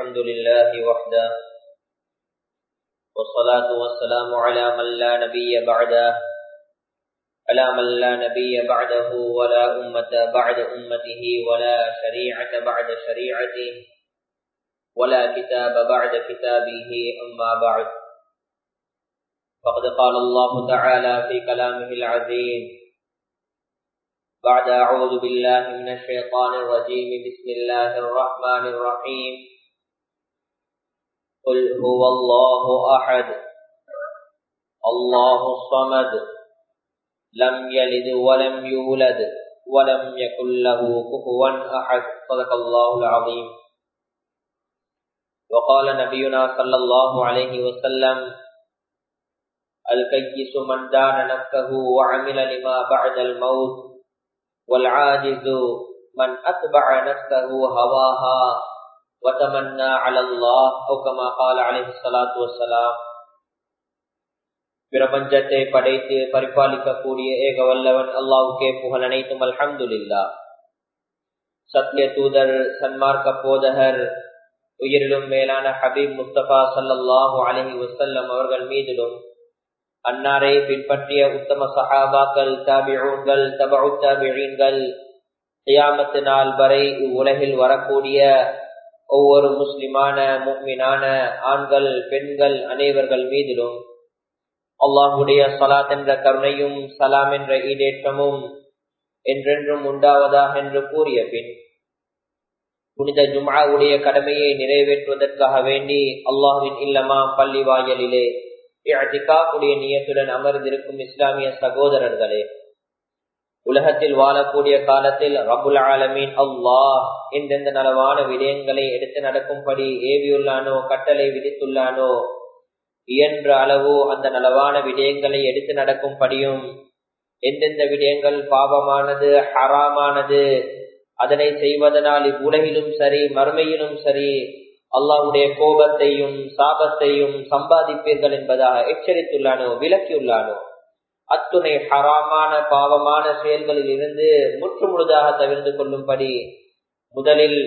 الحمد لله وحده والصلاة والسلام على من لا نبي بعده على من لا نبي بعده ولا أمة بعد أمته ولا شريعة بعد شريعته ولا كتاب بعد كتابه أما بعد فقد قال الله تعالى في كلامه العظيم بعد أعوذ بالله من الشيطان الرجيم بسم الله الرحمن الرحيم قل هو الله أحد الله الصمد لم يلد ولم يولد ولم يكن له كفوا أحد صدق الله العظيم وقال نبينا صلى الله عليه وسلم الكيس من دان نفسه وعمل لما بعد الموت والعاجز من أتبع نفسه هواها وتمنى على الله أو كما قال عليه الصلاة والسلام பிரபஞ்சத்தை படைத்து பரிபாலிக்கக்கூடிய ஏக வல்லவன் அல்லாவுக்கே புகழ் அனைத்தும் அல்ஹம்துலில்லா சத்திய தூதர் சன்மார்க்க போதகர் உயிரிலும் மேலான ஹபீப் முஸ்தபா சல்லாஹூ அலஹி வசல்லம் அவர்கள் மீதிலும் அன்னாரை பின்பற்றிய உத்தம சஹாபாக்கள் தாபிஊன்கள் தபு தாபிழீன்கள் தியாமத்து நாள் வரை இவ்வுலகில் வரக்கூடிய ஒவ்வொரு முஸ்லிமான முக்மினான ஆண்கள் பெண்கள் அனைவர்கள் மீதிலும் அல்லாஹுடைய சலாத் என்ற கருணையும் சலாம் என்ற ஈடேற்றமும் என்றென்றும் உண்டாவதாக என்று கூறிய பின் புனித ஜும்ஆவுடைய கடமையை நிறைவேற்றுவதற்காக வேண்டி அல்லாஹுவின் இல்லமா பள்ளி வாயலிலே இஅ்திகாஃபுடைய நியத்துடன் அமர்ந்திருக்கும் இஸ்லாமிய சகோதரர்களே உலகத்தில் வாழக்கூடிய காலத்தில் ரபுல் ஆலமீன் அல்லாஹ் எந்தெந்த நலவான விடயங்களை எடுத்து நடக்கும்படி ஏவியுள்ளானோ கட்டளை விதித்துள்ளானோ இயன்ற அளவோ அந்த நலவான விடயங்களை எடுத்து நடக்கும்படியும் எந்தெந்த விடயங்கள் பாவமானது ஹராமானது அதனை செய்வதனால் இவ்வுலகிலும் சரி மறுமையிலும் சரி அல்லாவுடைய கோபத்தையும் சாபத்தையும் சம்பாதிப்பீர்கள் என்பதாக எச்சரித்துள்ளானோ விலக்கியுள்ளானோ அத்துணை ஹராமான பாவமான செயல்களில் இருந்து முற்று முழுதாக தவிர்த்து கொள்ளும்படி முதலில்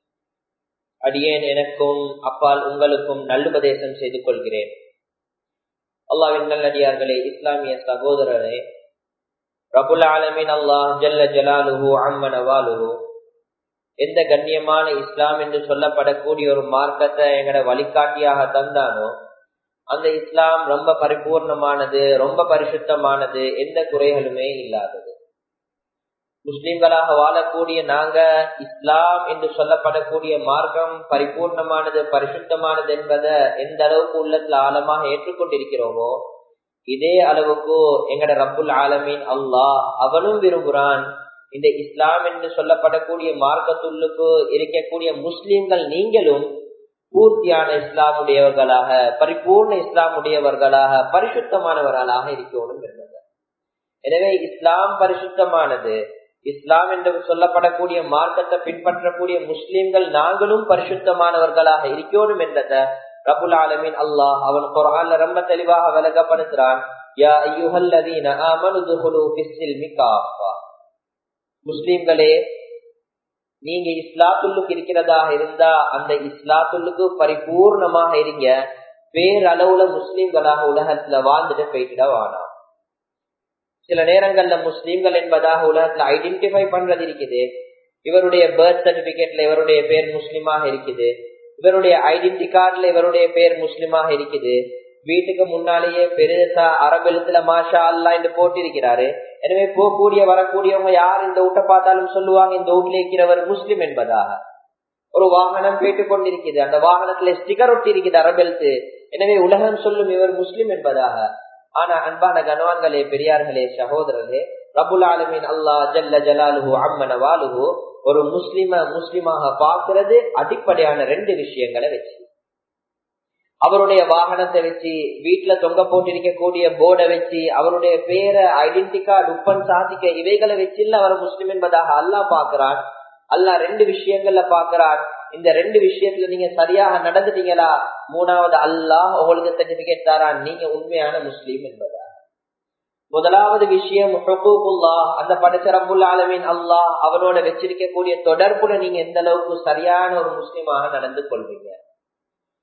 அடியேன் எனக்கும் அப்பால் உங்களுக்கும் நல்லுபதேசம் செய்து கொள்கிறேன் அல்லாவின் நல்லடியார்களே இஸ்லாமிய சகோதரரே ரபுல் ஆலமின் அல்லாஹ் ஜல்ல ஜலாலுஹு அம்மனவாலுஹு எந்த கண்ணியமான இஸ்லாம் என்று சொல்லப்படக்கூடிய ஒரு மார்க்கத்தை எங்கட வழிகாட்டியாக தந்தானோ அந்த இஸ்லாம் ரொம்ப பரிபூர்ணமானது ரொம்ப பரிசுத்தமானது எந்த குறைகளுமே இல்லாதது முஸ்லிம்களாக வாழக்கூடிய நாங்க இஸ்லாம் என்று சொல்லப்படக்கூடிய மார்க்கம் பரிபூர்ணமானது பரிசுத்தமானது என்பதை எந்த அளவுக்கு உள்ளத்துல ஆழமாக ஏற்றுக்கொண்டிருக்கிறோமோ இதே அளவுக்கு எங்கட ரப்புல் ஆலமீன் அல்லாஹ் அவனும் விரும்புகிறான் இந்த இஸ்லாம் என்று சொல்லப்படக்கூடிய மார்க்கத்துள்ளுக்கு இருக்கக்கூடிய முஸ்லிம்கள் நீங்களும் பூர்த்தியான இஸ்லாமுடையவர்களாக பரிபூர்ண இஸ்லாமுடையவர்களாக பரிசுத்தமானவர்களாக இருக்கணும் என்பது எனவே இஸ்லாம் பரிசுத்தமானது இஸ்லாம் என்று சொல்லப்படக்கூடிய மார்க்கத்தை பின்பற்றக்கூடிய முஸ்லிம்கள் நாங்களும் பரிசுத்தமானவர்களாக இருக்கணும் என்றத ரபுல் ஆலமின் அல்லாஹ் அவன் குரான்ல ரொம்ப தெளிவாக விளக்கப்படுத்துறான் யா ஐயுஹல்லதீன ஆமனு துஹுலு ஃபிஸ்ஸில்மி காஃபா முஸ்லிம்களே நீங்க இஸ்லாத்துள்ளுக்கு இருக்கிறதாக இருந்தா அந்த இஸ்லாத்துள்ளுக்கு பரிபூர்ணமாக இருங்க பேரளவுல முஸ்லிம்களாக உலகத்துல வாழ்ந்துட்டு போயிட்டுட வானா சில நேரங்கள்ல முஸ்லிம்கள் என்பதாக உலகத்துல ஐடென்டிஃபை பண்றது இருக்குது இவருடைய பர்த் சர்டிபிகேட்ல இவருடைய பேர் முஸ்லிமாக இருக்குது இவருடைய ஐடென்டி கார்டுல இவருடைய பேர் முஸ்லிமாக இருக்குது வீட்டுக்கு முன்னாலேயே பெருசா அரபெழுத்துல மாஷா அல்லா என்று போட்டிருக்கிறாரு எனவே போகக்கூடிய வரக்கூடியவங்க யார் இந்த வீட்டை பார்த்தாலும் சொல்லுவாங்க இந்த வீட்டுல இருக்கிறவர் முஸ்லிம் என்பதாக ஒரு வாகனம் போயிட்டு கொண்டிருக்குது அந்த வாகனத்துல ஸ்டிக்கர் ஒட்டி இருக்குது அரபெழுத்து எனவே உலகம் சொல்லும் இவர் முஸ்லிம் என்பதாக ஆனா அன்பான கனவான்களே பெரியார்களே சகோதரர்களே ரபுல் ஆலமின் அல்லா ஜல்ல ஜலாலுஹு அம்மன வாலுஹு ஒரு முஸ்லிம முஸ்லிமாக பார்க்கிறது அடிப்படையான ரெண்டு விஷயங்களை வச்சு அவருடைய வாகனத்தை வச்சு வீட்டுல தொங்க போட்டிருக்கக்கூடிய போர்டை வச்சு அவருடைய பேரை ஐடென்டி கார்டு உப்பன் சாதிக்க இவைகளை வச்சு இல்ல அவர் முஸ்லிம் என்பதாக அல்லா பாக்குறான் அல்லா ரெண்டு விஷயங்கள்ல பாக்குறான் இந்த ரெண்டு விஷயத்துல நீங்க சரியாக நடந்துட்டீங்களா மூணாவது அல்லாஹ் உங்களுக்கு சர்டிபிகேட் தாரான் நீங்க உண்மையான முஸ்லீம் என்பதா முதலாவது விஷயம் அந்த படைச்ச ரபுல் ஆலமின் அல்லாஹ் அவனோட வச்சிருக்கக்கூடிய தொடர்புல நீங்க எந்த அளவுக்கு சரியான ஒரு முஸ்லீமாக நடந்து கொள்வீங்க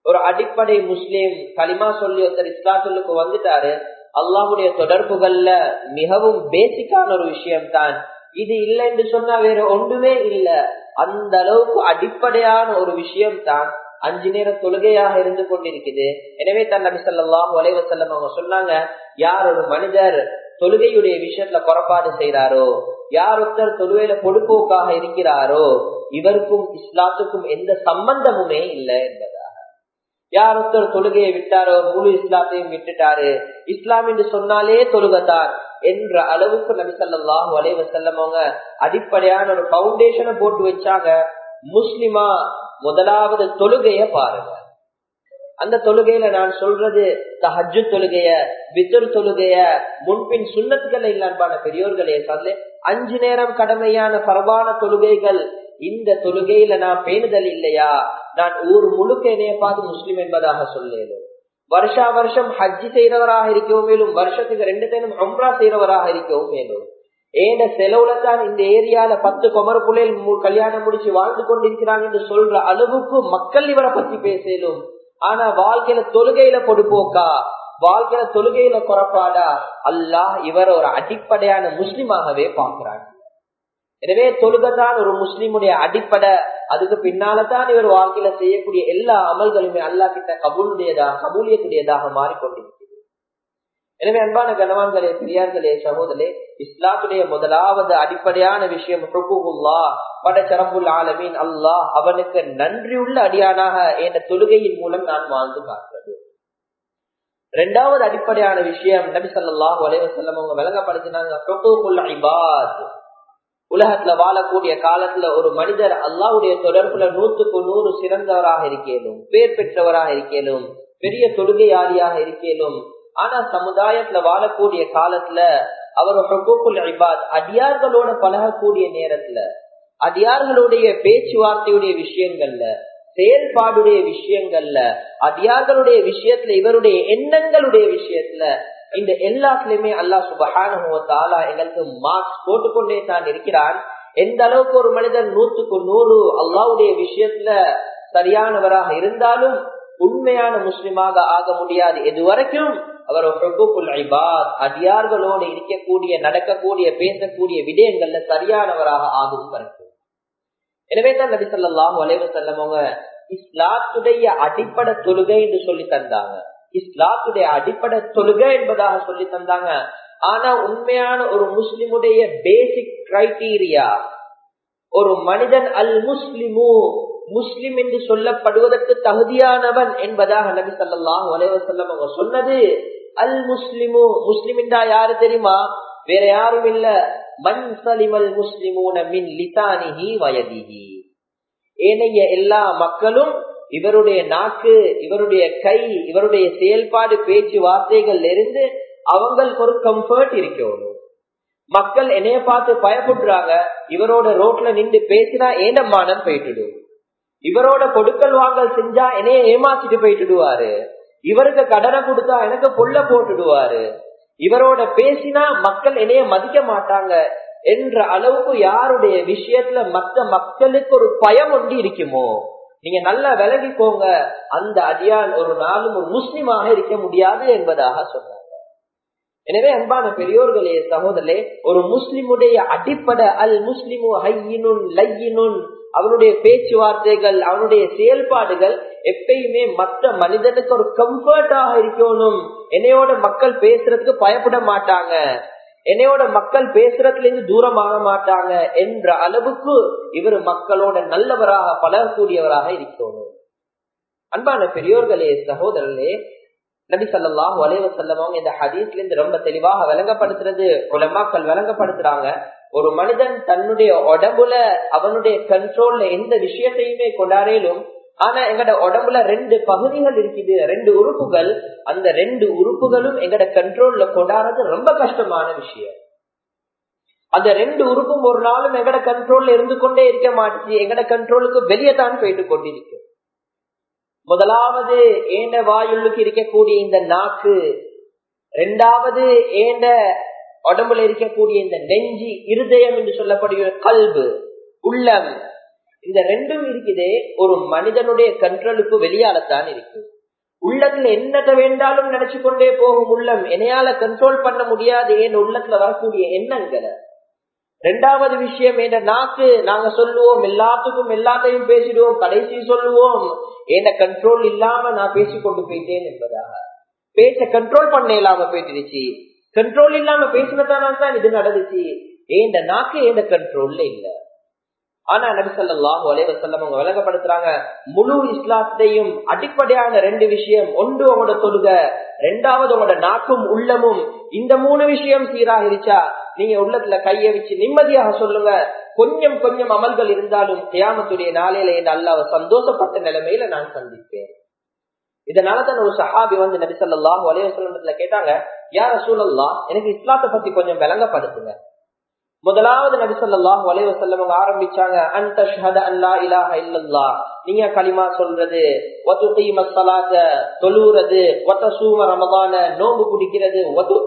ஒரு அடிப்படை முஸ்லீம் களிமா சொல்லி ஒருத்தர் இஸ்லாத்துக்கு வந்துட்டாரு அல்லாஹுடைய தொடர்புகள்ல மிகவும் பேசிக்கான ஒரு விஷயம் தான் இது இல்லை என்று சொன்னா வேற ஒன்றுமே இல்ல அந்த அளவுக்கு அடிப்படையான ஒரு விஷயம் தான் அஞ்சு நேர தொழுகையாக இருந்து கொண்டிருக்குது எனவே தன் நபி சொல்லாம் வளைவ செல்லம் அவங்க சொன்னாங்க யார் ஒரு மனிதர் தொழுகையுடைய விஷயத்துல குறப்பாடு செய்யறாரோ யார் ஒருத்தர் தொழுகையில பொடுப்போக்காக இருக்கிறாரோ இவருக்கும் இஸ்லாத்துக்கும் எந்த சம்பந்தமுமே இல்லை என்பதாக யார் ஒருத்தர் தொழுகையை விட்டாரோ முழு இஸ்லாத்தையும் விட்டுட்டாரு இஸ்லாம் என்று சொன்னாலே தொழுகத்தான் என்ற அளவுக்கு நபி சொல்லாஹு வலைவ செல்லமவங்க அடிப்படையான ஒரு பவுண்டேஷனை போட்டு வச்சாங்க முஸ்லிமா முதலாவது தொழுகைய பாருங்க அந்த தொழுகையில நான் சொல்றது தஹஜு தொழுகைய வித்தர் தொழுகைய முன்பின் சுண்ணத்துக்கள் இல்லான்பான பெரியோர்களே சொல்லு அஞ்சு நேரம் கடமையான பரவான தொழுகைகள் இந்த தொழுகையில நான் பேணுதல் இல்லையா நான் ஊர் முழுக்க என்னைய பார்த்து முஸ்லிம் என்பதாக சொல்லேன் வருஷா வருஷம் ஹஜ்ஜி செய்யறவராக இருக்கவும் மேலும் வருஷத்துக்கு ரெண்டு டைம் அம்ரா செய்யறவராக இருக்கவும் மேலும் ஏன செலவுல தான் இந்த ஏரியால பத்து குமர பிள்ளைகள் கல்யாணம் முடிச்சு வாழ்ந்து கொண்டிருக்கிறாங்க என்று சொல்ற அளவுக்கு மக்கள் இவரை பத்தி பேசலும் ஆனா வாழ்க்கையில தொழுகையில பொடுப்போக்கா வாழ்க்கையில தொழுகையில குறப்பாடா அல்லாஹ் இவர் ஒரு அடிப்படையான முஸ்லிமாகவே பாக்குறாங்க எனவே தொழுகத்தான் ஒரு முஸ்லிமுடைய அடிப்படை அதுக்கு பின்னால்தான் இவர் வாழ்க்கையில செய்யக்கூடிய எல்லா அமல்களுமே அல்லா கிட்ட கபூலுடையதாக கபூலியத்துடையதாக மாறிக்கொண்டிருக்கிறது எனவே அன்பான கனவான்களே பெரியார்களே சகோதரே இஸ்லாத்துடைய முதலாவது அடிப்படையான விஷயம் படச்சரம்புல் ஆலமீன் அல்லாஹ் அவனுக்கு நன்றியுள்ள அடியானாக என்ற தொழுகையின் மூலம் நான் வாழ்ந்து பார்க்கிறது இரண்டாவது அடிப்படையான விஷயம் நபி சொல்லாஹ் வலைவசல்லம் அவங்க விளங்கப்படுத்தினாங்க உலகத்துல வாழக்கூடிய காலத்துல ஒரு மனிதர் அல்லாவுடைய தொடர்புல நூத்துக்கு நூறு சிறந்தவராக இருக்கேனும் பேர் பெற்றவராக இருக்கேனும் பெரிய தொழுகையாளியாக இருக்கேனும் ஆனா சமுதாயத்துல வாழக்கூடிய காலத்துல அவர் இபாத் அடியார்களோட பழகக்கூடிய நேரத்துல அடியார்களுடைய பேச்சுவார்த்தையுடைய விஷயங்கள்ல செயல்பாடுடைய விஷயங்கள்ல அடியார்களுடைய விஷயத்துல இவருடைய எண்ணங்களுடைய விஷயத்துல இந்த எல்லாத்துலயுமே அல்லா சுபஹானா எங்களுக்கு மார்க்ஸ் போட்டுக்கொண்டே தான் இருக்கிறான் எந்த அளவுக்கு ஒரு மனிதன் நூத்துக்கு நூறு அல்லாவுடைய விஷயத்துல சரியானவராக இருந்தாலும் உண்மையான முஸ்லிமாக ஆக முடியாது இது வரைக்கும் அவர் அடியார்களோடு இருக்கக்கூடிய நடக்கக்கூடிய பேசக்கூடிய விடயங்கள்ல சரியானவராக ஆகும் வரைக்கும் எனவே தான் நபி சொல்லாஹு அலைவ செல்லமவங்க இஸ்லாத்துடைய அடிப்படை தொழுகை என்று சொல்லி தந்தாங்க இஸ்லாத்துடைய அடிப்படை தொழுகை என்பதாக சொல்லி தந்தாங்க ஆனா உண்மையான ஒரு முஸ்லிமுடைய பேசிக் கிரைடீரியா ஒரு மனிதன் அல் முஸ்லிமு முஸ்லிம் என்று சொல்லப்படுவதற்கு தகுதியானவன் என்பதாக நபி சொல்லாஹு அலைவசல்லம் அவங்க சொன்னது அல் முஸ்லிமு முஸ்லிம் என்றா யாரு தெரியுமா வேற யாரும் இல்ல மன் சலிமல் முஸ்லிமூன மின் லிசானிஹி வயதிஹி ஏனைய எல்லா மக்களும் இவருடைய நாக்கு இவருடைய கை இவருடைய செயல்பாடு பேச்சு வார்த்தைகள் இருந்து அவங்களுக்கு ஒரு கம்ஃபர்ட் இருக்கணும் மக்கள் என்னைய பார்த்து பயப்படுறாங்க இவரோட ரோட்ல நின்று பேசினா ஏனமானம் போயிட்டுடும் இவரோட கொடுக்கல் வாங்கல் செஞ்சா என்னைய ஏமாத்திட்டு போயிட்டுடுவாரு இவருக்கு கடனை கொடுத்தா எனக்கு பொல்ல போட்டுடுவாரு இவரோட பேசினா மக்கள் என்னைய மதிக்க மாட்டாங்க என்ற அளவுக்கு யாருடைய விஷயத்துல மற்ற மக்களுக்கு ஒரு பயம் ஒன்று இருக்குமோ நீங்க நல்லா விலகிக்கோங்க அந்த அடியான் ஒரு நாளும் ஒரு முஸ்லிமாக இருக்க முடியாது என்பதாக சொன்னாங்க எனவே அன்பான பெரியோர்களே சகோதரே ஒரு முஸ்லிமுடைய அடிப்படை அல் முஸ்லிமு ஹையினுன் லையினுன் அவனுடைய பேச்சுவார்த்தைகள் அவனுடைய செயல்பாடுகள் எப்பயுமே மற்ற மனிதனுக்கு ஒரு கம்ஃபர்டாக இருக்கணும் என்னையோட மக்கள் பேசுறதுக்கு பயப்பட மாட்டாங்க என்னையோட மக்கள் பேசுறதுல இருந்து தூரமாக மாட்டாங்க என்ற அளவுக்கு இவர் மக்களோட நல்லவராக பழகக்கூடியவராக இருக்கணும் அன்பான பெரியோர்களே சகோதரர்களே நபி சல்லாஹூ அலைவ செல்லவங்க இந்த ஹதீஸ்ல இருந்து ரொம்ப தெளிவாக விளங்கப்படுத்துறது உலமாக்கள் விளங்கப்படுத்துறாங்க ஒரு மனிதன் தன்னுடைய உடம்புல அவனுடைய கண்ட்ரோல்ல எந்த விஷயத்தையுமே கொண்டாடலும் ஆனா எங்கட உடம்புல ரெண்டு பகுதிகள் இருக்குது ரெண்டு உறுப்புகள் அந்த ரெண்டு உறுப்புகளும் எங்கட கண்ட்ரோல்ல கொண்டாடுறது ரொம்ப கஷ்டமான விஷயம் அந்த ரெண்டு உறுப்பும் ஒரு நாளும் எங்கட கண்ட்ரோல்ல இருந்து கொண்டே இருக்க மாட்டுச்சு எங்கட கண்ட்ரோலுக்கு வெளியே தான் போயிட்டு கொண்டிருக்கும் முதலாவது ஏண்ட வாயுள்ளுக்கு இருக்கக்கூடிய இந்த நாக்கு ரெண்டாவது ஏண்ட உடம்புல இருக்கக்கூடிய இந்த நெஞ்சி இருதயம் என்று சொல்லப்படுகிற கல்பு உள்ளம் இந்த ரெண்டும் இருக்குதே ஒரு மனிதனுடைய கண்ட்ரோலுக்கு வெளியாலத்தான் இருக்கு உள்ளத்துல என்னத்தை வேண்டாலும் நினைச்சு கொண்டே போகும் உள்ளம் என்னையால கண்ட்ரோல் பண்ண முடியாது என் உள்ளத்துல வரக்கூடிய எண்ணங்களை ரெண்டாவது விஷயம் என்ற நாக்கு நாங்க சொல்லுவோம் எல்லாத்துக்கும் எல்லாத்தையும் பேசிடுவோம் கடைசி சொல்லுவோம் என்ன கண்ட்ரோல் இல்லாம நான் பேசிக்கொண்டு போயிட்டேன் என்பதாக பேச்ச கண்ட்ரோல் பண்ண இல்லாம போயிட்டுருச்சு கண்ட்ரோல் இல்லாம பேசினதான தான் இது நடந்துச்சு ஏண்ட நாக்கு ஏண்ட கண்ட்ரோல்ல இல்ல ஆனா நபிசல்லாஹு அலைவசல்லம் அவங்க விளங்கப்படுத்துறாங்க முழு இஸ்லாத்தையும் அடிப்படையான ரெண்டு விஷயம் ஒன்று உங்களோட தொழுக ரெண்டாவது உங்களோட நாக்கும் உள்ளமும் இந்த மூணு விஷயம் சீராக இருச்சா நீங்க உள்ளத்துல கைய வச்சு நிம்மதியாக சொல்லுங்க கொஞ்சம் கொஞ்சம் அமல்கள் இருந்தாலும் தியாமத்துடைய நாளையில என் அல்லாவ சந்தோஷப்பட்ட நிலைமையில நான் சந்திப்பேன் இதனாலதான் ஒரு சஹாபி வந்து நபி சொல்லாஹு அலைவசல்லத்துல கேட்டாங்க யார சூழல்லா எனக்கு இஸ்லாத்தை பத்தி கொஞ்சம் விளங்கப்படுத்துங்க முதலாவது நபி சொல்லாஹு அலைவசல்லம் ஆரம்பிச்சாங்க அந்த அல்லா இலாஹ இல்லல்லா நீங்க களிமா சொல்றது தொழுறது சூம ரமதான நோம்பு குடிக்கிறது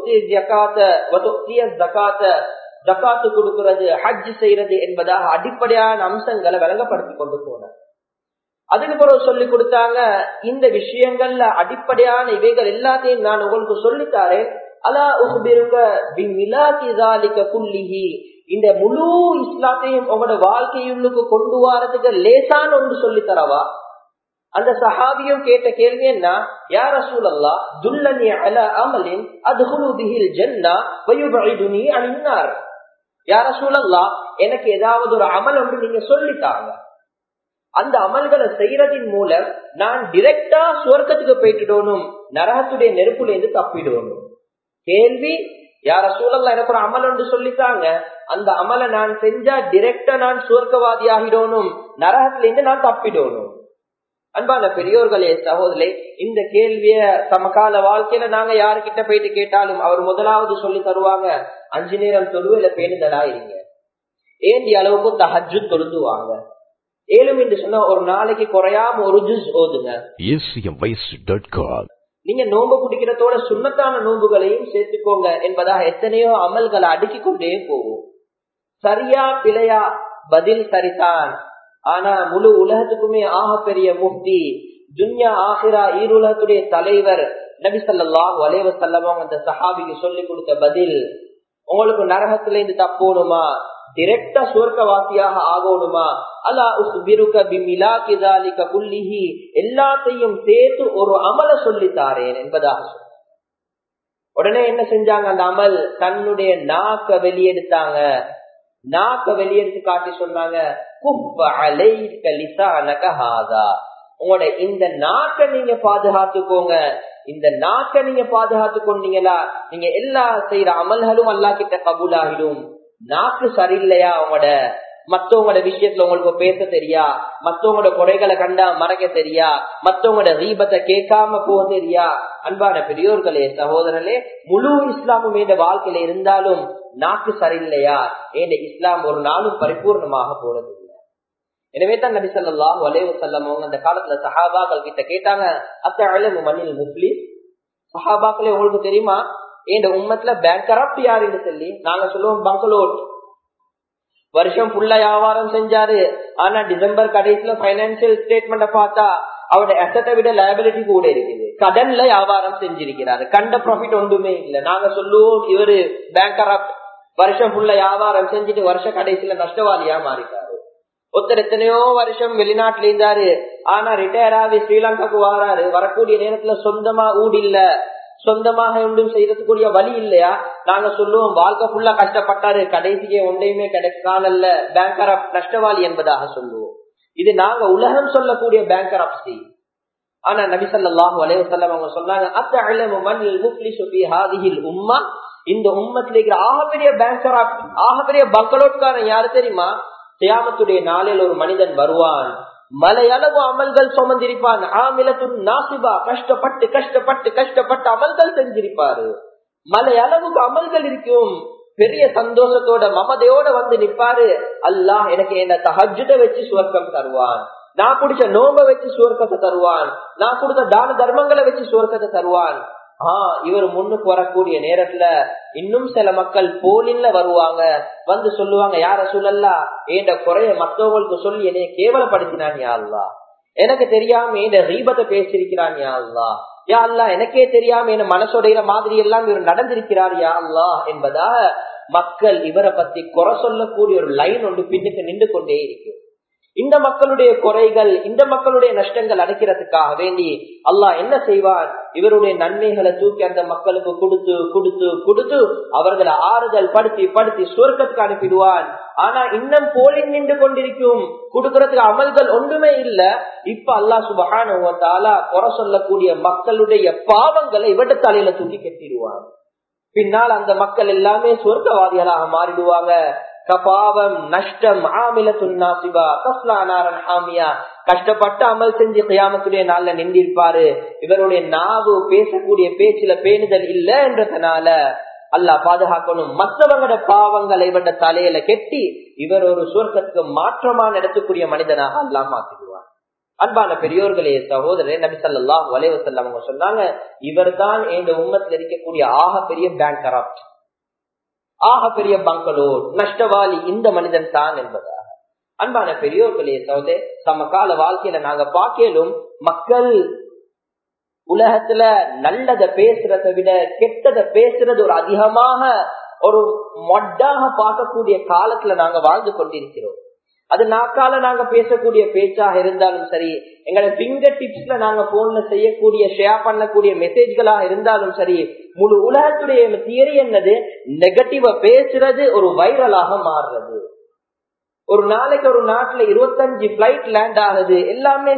ஜக்காத்து கொடுக்கிறது ஹஜ் செய்யறது என்பதாக அடிப்படையான அம்சங்களை விளங்கப்படுத்தி கொண்டு போன அதுக்கு பிறகு சொல்லி கொடுத்தாங்க இந்த விஷயங்கள்ல அடிப்படையான இவைகள் எல்லாத்தையும் நான் உங்களுக்கு சொல்லித்தாரேன் அலா குல்லிஹி இந்த முழு இஸ்லாத்தையும் உங்களோட வாழ்க்கையுள்ளுக்கு கொண்டு வரதுக்கு லேசான ஒன்று சொல்லி தரவா அந்த சஹாபியும் கேட்ட கேள்வி என்ன யார சூழல்லா துல்லனி அல அமலின் அது ஜன்னா வயுபைதுனி அணிந்தார் யார சூழல்லா எனக்கு ஏதாவது ஒரு அமல் ஒன்று நீங்க சொல்லித்தாங்க அந்த அமல்களை செய்யறதின் மூலம் நான் டிரெக்டா சுவர்க்கத்துக்கு போயிட்டுடணும் நரகத்துடைய நெருப்புல இருந்து தப்பிடணும் கேள்வி யார சூழல்ல எனக்கு ஒரு அமல் ஒன்று சொல்லித்தாங்க அந்த அமலை நான் செஞ்சா டிரெக்டா நான் சுவர்க்கவாதி ஆகிடணும் நரகத்துல இருந்து நான் தப்பிடணும் அன்பான பெரியோர்களே சகோதரே இந்த கேள்விய சமகால வாழ்க்கையில நாங்க யாருக்கிட்ட போயிட்டு கேட்டாலும் அவர் முதலாவது சொல்லி தருவாங்க அஞ்சு நேரம் தொழுவில பேணுதலா இருங்க ஏந்தி அளவுக்கு தஹஜு தொழுதுவாங்க ஏழும் என்று சொன்னா ஒரு நாளைக்கு குறையாம ஒரு ஜூஸ் ஓதுங்க நீங்க நோன்பு குடிக்கிறதோட சுண்ணத்தான நோன்புகளையும் சேர்த்துக்கோங்க என்பதாக எத்தனையோ அமல்களை அடுக்கி கொண்டே போகும் சரியா பிழையா பதில் சரிதான் ஆனா முழு உலகத்துக்குமே ஆக பெரிய முக்தி துன்யா ஆஹிரா ஈருலகத்துடைய தலைவர் நபி சல்லாஹ் வலைவ செல்லவங்க அந்த சஹாபிக்கு சொல்லி கொடுத்த பதில் உங்களுக்கு நரகத்துல இருந்து தப்போணுமா டிரெக்டா சுவர்க்கவாசியாக ஆகணுமா அல்லா குல்லிஹி எல்லாத்தையும் சேர்த்து ஒரு அமல சொல்லி தாரேன் என்பதாக உடனே என்ன செஞ்சாங்க அந்த அமல் தன்னுடைய நாக்க வெளியெடுத்தாங்க நாக்க வெளியெடுத்து காட்டி சொன்னாங்க உங்களோட இந்த நாக்க நீங்க பாதுகாத்துக்கோங்க இந்த நாக்க நீங்க பாதுகாத்து கொண்டீங்களா நீங்க எல்லா செய்யற அமல்களும் அல்லா கிட்ட கபூலாகிடும் நாக்கு சரியில்லையா உங்களோட மத்தவங்களோட விஷயத்துல உங்களுக்கு பேச தெரியா மத்தவங்களோட குறைகளை கண்டா மறைக்க தெரியா மத்தவங்களோட தீபத்தை கேட்காம போக தெரியா அன்பான பெரியோர்களே சகோதரர்களே முழு இஸ்லாமும் இந்த வாழ்க்கையில இருந்தாலும் நாக்கு சரியில்லையா ஏன் இஸ்லாம் ஒரு நாளும் பரிபூர்ணமாக போறது இல்லை எனவே தான் நபி சொல்லலாம் வலைவு செல்லம் அவங்க அந்த காலத்துல சஹாபாக்கள் கிட்ட கேட்டாங்க அத்த மண்ணில் முஸ்லீம் சஹாபாக்களே உங்களுக்கு தெரியுமா இந்த உம்மத்துல பேங்கரப்ட் யாருன்னு சொல்லி நாங்க சொல்லுவோம் பங்களோட் வருஷம் ஃபுல்லா வியாபாரம் செஞ்சாரு ஆனா டிசம்பர் கடைசியில பைனான்சியல் ஸ்டேட்மெண்ட பார்த்தா அவருடைய அசத்தை விட லயபிலிட்டி கூட இருக்குது கடன்ல வியாபாரம் செஞ்சிருக்கிறாரு கண்ட ப்ராஃபிட் ஒன்றுமே இல்ல நாங்க சொல்லுவோம் இவரு பேங்கரப்ட் வருஷம் ஃபுல்லா வியாபாரம் செஞ்சுட்டு வருஷ கடைசியில நஷ்டவாளியா மாறிட்டாரு ஒருத்தர் எத்தனையோ வருஷம் வெளிநாட்டுல இருந்தாரு ஆனா ரிட்டையர் ஆகி ஸ்ரீலங்காக்கு வராரு வரக்கூடிய நேரத்துல சொந்தமா ஊடு இல்ல சொந்தமாக ஒன்றும் செய்யறதுக்குரிய வழி இல்லையா நாங்க சொல்லுவோம் வாழ்க்கை ஃபுல்லா கஷ்டப்பட்டாரு கடைசிக்கு ஒன்றையுமே கிடைக்கானல்ல பேங்கர் நஷ்டவாளி என்பதாக சொல்லுவோம் இது நாங்க உலகம் சொல்லக்கூடிய பேங்கர் அப்சி ஆனா நபிசல்லாஹு அலைவசல்லம் அவங்க சொன்னாங்க அத்த அழமு மண்ணில் முப்லிசு ஃபி ஹாதிஹில் உம்மா இந்த உம்மத்துல இருக்கிற ஆகப்பெரிய பேங்கர் ஆகப்பெரிய பங்களோட்காரன் யாரு தெரியுமா தியாமத்துடைய நாளில் ஒரு மனிதன் வருவான் மலையளவு அமல்கள் சுமந்திருப்பான் ஆமிலத்துன் நாசிபா கஷ்டப்பட்டு கஷ்டப்பட்டு கஷ்டப்பட்டு அமல்கள் செஞ்சிருப்பாரு மலையளவுக்கு அமல்கள் இருக்கும் பெரிய சந்தோஷத்தோட மமதையோட வந்து நிப்பாரு அல்லாஹ் எனக்கு என்ன தஹஜுட வச்சு சுவர்க்கம் தருவான் நான் குடிச்ச நோம்ப வச்சு சுவர்க்கத்தை தருவான் நான் கொடுத்த தான தர்மங்களை வச்சு சுவர்க்கத்தை தருவான் ஆஹ் இவர் முன்னுக்கு வரக்கூடிய நேரத்துல இன்னும் சில மக்கள் போலின்ல வருவாங்க வந்து சொல்லுவாங்க யார சொல்லல்லா ஏண்ட குறைய மத்தவங்களுக்கு சொல்லி என்னைய கேவலப்படுத்தினான் யா அல்லா எனக்கு தெரியாம இந்த ரீபத்தை பேசியிருக்கிறான் யா அல்லா யா அல்லா எனக்கே தெரியாம என்ன மனசுடைய மாதிரி எல்லாம் இவர் நடந்திருக்கிறார் யா அல்லா என்பதா மக்கள் இவரை பத்தி குறை சொல்லக்கூடிய ஒரு லைன் ஒன்று பின்னுக்கு நின்று கொண்டே இருக்கு இந்த மக்களுடைய குறைகள் இந்த மக்களுடைய நஷ்டங்கள் அடைக்கிறதுக்காக வேண்டி அல்லாஹ் என்ன செய்வான் இவருடைய நன்மைகளை தூக்கி அந்த மக்களுக்கு கொடுத்து கொடுத்து கொடுத்து அவர்களை ஆறுதல் படுத்தி படுத்தி சுவர்க்கத்துக்கு அனுப்பிடுவான் ஆனா இன்னும் போலி நின்று கொண்டிருக்கும் கொடுக்கறதுக்கு அமல்கள் ஒன்றுமே இல்ல இப்ப அல்லாஹ் சுபகான குறை சொல்லக்கூடிய மக்களுடைய பாவங்களை இவட்ட தலையில தூக்கி கட்டிடுவான் பின்னால் அந்த மக்கள் எல்லாமே சொர்க்கவாதிகளாக மாறிடுவாங்க கபாவம் நஷ்டம் ஆமிலத்துன்னாசிபா கஸ்லானாரன் ஹாமியா கஷ்டப்பட்டு அமல் செஞ்சு கியாமத்துடைய நாள்ல நின்றிருப்பாரு இவருடைய நாவு பேசக்கூடிய பேச்சுல பேணுதல் இல்ல என்றதுனால அல்லா பாதுகாக்கணும் மற்றவங்களோட பாவங்களை இவட தலையில கெட்டி இவர் ஒரு சுவர்க்கத்துக்கு மாற்றமான இடத்துக்குரிய மனிதனாக எல்லாம் மாத்திடுவார் அன்பான பெரியோர்களே சகோதரே நபி சல்லா வலைவசல்ல அவங்க சொன்னாங்க இவர் தான் இந்த உம்மத்தில் இருக்கக்கூடிய ஆக பெரிய பேங்க் கராப்ட் ஆக பெரிய பங்களூர் நஷ்டவாளி இந்த மனிதன் தான் என்பதாக அன்பான பெரியோர்களே சகோதரே சமகால வாழ்க்கையில நாங்க பார்க்கலும் மக்கள் உலகத்துல நல்லத பேசுறத விட கெட்டத பேசுறது ஒரு அதிகமாக ஒரு மொட்டாக பார்க்கக்கூடிய காலத்துல நாங்க வாழ்ந்து கொண்டிருக்கிறோம் அது நாக்கால நாங்க பேசக்கூடிய பேச்சாக இருந்தாலும் சரி எங்களோட பிங்கர் டிப்ஸ்ல நாங்க போன்ல செய்யக்கூடிய ஷேர் பண்ணக்கூடிய மெசேஜ்களாக இருந்தாலும் சரி முழு உலகத்துடைய தியரி என்னது நெகட்டிவா பேசுறது ஒரு வைரலாக மாறுறது ஒரு நாளைக்கு ஒரு நாட்டுல இருபத்தஞ்சு பிளைட் லேண்ட் ஆகுது எல்லாமே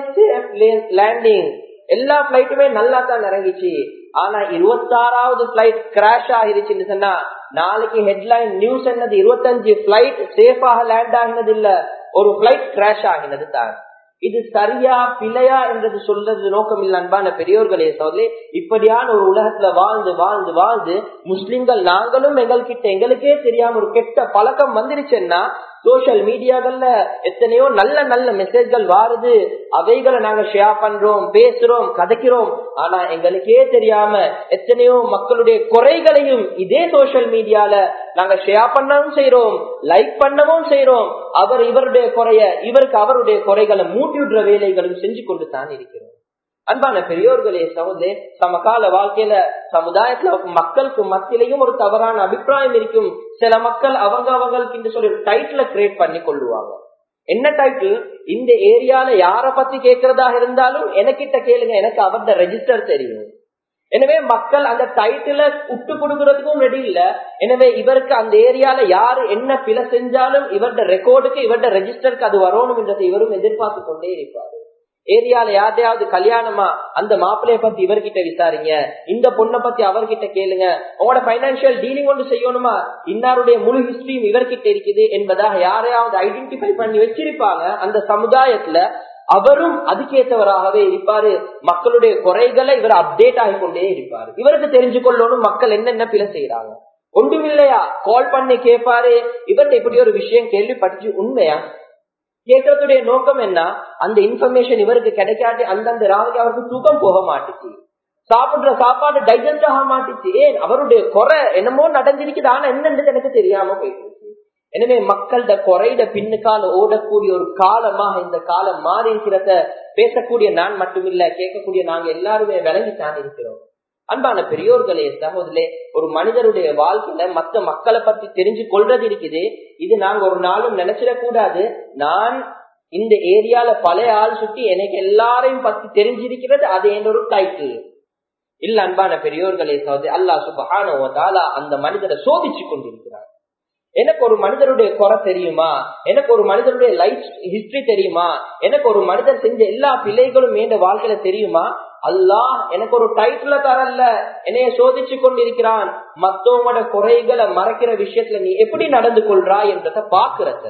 லேண்டிங் எல்லா பிளைட்டுமே நல்லா தான் இறங்கிச்சு ஆனா இருபத்தாறாவது பிளைட் கிராஷ் ஆகிருச்சுன்னு சொன்னா நாளைக்கு ஹெட்லைன் நியூஸ் என்னது இருபத்தஞ்சு பிளைட் சேஃபாக லேண்ட் ஆகினது இல்ல ஒரு பிளைட் கிராஷ் ஆகினது தான் இது சரியா பிழையா என்றது சொல்றது நோக்கம் இல்ல அன்பான பெரியோர்களே சோதரே இப்படியான ஒரு உலகத்துல வாழ்ந்து வாழ்ந்து வாழ்ந்து முஸ்லிம்கள் நாங்களும் எங்கள்கிட்ட எங்களுக்கே தெரியாம ஒரு கெட்ட பழக்கம் வந்துருச்சுன்னா சோசியல் மீடியாக்கள்ல எத்தனையோ நல்ல நல்ல மெசேஜ்கள் வாருது அவைகளை நாங்க ஷேர் பண்றோம் பேசுறோம் கதைக்கிறோம் ஆனா எங்களுக்கே தெரியாம எத்தனையோ மக்களுடைய குறைகளையும் இதே சோசியல் மீடியால நாங்க ஷேர் பண்ணவும் செய்யறோம் லைக் பண்ணவும் செய்யறோம் அவர் இவருடைய குறைய இவருக்கு அவருடைய குறைகளை மூட்டி விடுற வேலைகளும் செஞ்சு கொண்டு தான் இருக்கிறோம் அன்பான பெரியோர்களே சகோதரே சமகால வாழ்க்கையில சமுதாயத்துல மக்களுக்கு மத்தியிலையும் ஒரு தவறான அபிப்பிராயம் இருக்கும் சில மக்கள் அவங்க அவங்களுக்கு சொல்லி டைட்டில கிரியேட் பண்ணி கொள்ளுவாங்க என்ன டைட்டில் இந்த ஏரியால யார பத்தி கேட்கறதாக இருந்தாலும் எனக்கிட்ட கேளுங்க எனக்கு அவர்த ரெஜிஸ்டர் தெரியும் எனவே மக்கள் அந்த டைட்டில விட்டு கொடுக்கறதுக்கும் ரெடி இல்ல எனவே இவருக்கு அந்த ஏரியால யாரு என்ன பிழை செஞ்சாலும் இவர்ட ரெக்கார்டுக்கு இவர்ட ரெஜிஸ்டருக்கு அது வரணும் என்றதை இவரும் எதிர்பார்த்து கொண்டே இருப்பாரு ஏரியால யாரையாவது கல்யாணமா அந்த மாப்பிள்ளைய பத்தி இவர்கிட்ட விசாரிங்க இந்த பொண்ணை பத்தி அவர்கிட்ட கேளுங்க உங்களோட பைனான்சியல் டீலிங் ஒன்று செய்யணுமா இன்னாருடைய முழு ஹிஸ்டரியும் இவர்கிட்ட இருக்குது என்பதாக யாரையாவது ஐடென்டிஃபை பண்ணி வச்சிருப்பாங்க அந்த சமுதாயத்துல அவரும் அதுக்கேற்றவராகவே இருப்பாரு மக்களுடைய குறைகளை இவர் அப்டேட் ஆகி கொண்டே இருப்பாரு இவருக்கு தெரிஞ்சு கொள்ளணும் மக்கள் என்னென்ன பிழை செய்யறாங்க ஒன்றும் இல்லையா கால் பண்ணி கேட்பாரு இவர்கிட்ட இப்படி ஒரு விஷயம் கேள்விப்பட்டு உண்மையா கேட்கறதுடைய நோக்கம் என்ன அந்த இன்ஃபர்மேஷன் இவருக்கு கிடைக்காட்டி அந்தந்த ராவுக்கு அவருக்கு தூக்கம் போக மாட்டுச்சு சாப்பிடுற சாப்பாடு டைஜஸ்ட் ஆக மாட்டுச்சு ஏன் அவருடைய குறை என்னமோ நடந்திருக்குது ஆனா என்னன்றது எனக்கு தெரியாம போயிட்டு எனவே மக்கள்கிட்ட குறையிட பின்னுக்கால ஓடக்கூடிய ஒரு காலமாக இந்த காலம் மாறி இருக்கிறத பேசக்கூடிய நான் மட்டுமில்ல கேட்கக்கூடிய நாங்க எல்லாருமே விளங்கித்தான் இருக்கிறோம் அன்பான பெரியோர்களே சகோதரே ஒரு மனிதருடைய வாழ்க்கையில மத்த மக்களை பத்தி தெரிஞ்சு கொள்றது இருக்குது இது நாங்க ஒரு நாளும் நினைச்சிடக்கூடாது நான் இந்த ஏரியால பழைய ஆள் சுத்தி எனக்கு எல்லாரையும் பத்தி தெரிஞ்சிருக்கிறது அது என்னோட டைட்டில் இல்ல அன்பான பெரியோர்களே சகோதரி அல்லா சுபஹான அந்த மனிதரை சோதிச்சு கொண்டிருக்கிறார் எனக்கு ஒரு மனிதருடைய குறை தெரியுமா எனக்கு ஒரு மனிதனுடைய லைஃப் ஹிஸ்டரி தெரியுமா எனக்கு ஒரு மனிதர் செஞ்ச எல்லா பிள்ளைகளும் என் வாழ்க்கையில தெரியுமா அல்லாஹ் எனக்கு ஒரு டைட்டில தரல என்னைய சோதிச்சு கொண்டிருக்கிறான் மத்தவங்களோட குறைகளை மறைக்கிற விஷயத்துல நீ எப்படி நடந்து கொள்றா என்றத பாக்குறத